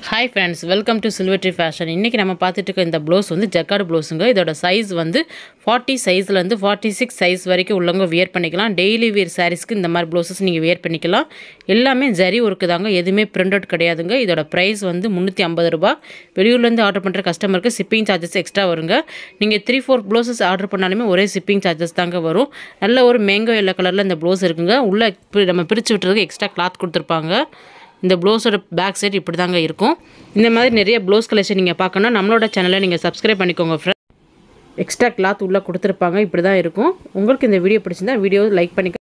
hi friends welcome to Silvertree fashion இன்றைக்கி நம்ம பார்த்துட்டு இருக்க இந்த ப்ளவுஸ் வந்து ஜக்கார்டு ப்ளவுஸுங்க இதோட சைஸ் வந்து ஃபார்ட்டி சைஸ்லேருந்து ஃபார்ட்டி சிக்ஸ் சைஸ் வரைக்கும் உள்ளவங்க வியர் பண்ணிக்கலாம் டெய்லி வியர் சாரீஸ்க்கு இந்த மாதிரி ப்ளவுசஸ் நீங்கள் வியர் பண்ணிக்கலாம் எல்லாமே ஜரி ஒர்க்கு தாங்க எதுவுமே பிரிண்ட் அவுட் கிடையாதுங்க இதோட ப்ரைஸ் வந்து முந்நூற்றி ஐம்பது ரூபா வெளியூர்லேருந்து ஆர்டர் பண்ணுற கஸ்டமருக்கு ஷிப்பிங் சார்ஜஸ் எக்ஸ்ட்ரா வருங்க நீங்கள் த்ரீ ஃபோர் ப்ளவுசஸ் ஆர்டர் பண்ணாலுமே ஒரே ஷிப்பிங் சார்ஜஸ் தாங்க வரும் நல்ல ஒரு மேங்கோ எல்லோ கலரில் இந்த ப்ளவுஸ் இருக்குங்க உள்ளே இப்படி நம்ம பிரித்து விட்டுறதுக்கு எக்ஸ்ட்ரா கிளாத் கொடுத்துருப்பாங்க இந்த ப்ளவுஸோட பேக் சைடு இப்படி தாங்க இருக்கும் இந்த மாதிரி நிறைய ப்ளவுஸ் கலெக்ஷன் நீங்கள் பார்க்கணும்னா நம்மளோட சேனலை நீங்கள் சப்ஸ்கிரைப் பண்ணிக்கோங்க ஃப்ரெண்ட் எக்ஸ்ட்ரா கிளாத் உள்ளே கொடுத்துருப்பாங்க இப்படி தான் இருக்கும் உங்களுக்கு இந்த வீடியோ பிடிச்சிருந்தா வீடியோ லைக் பண்ணிக்க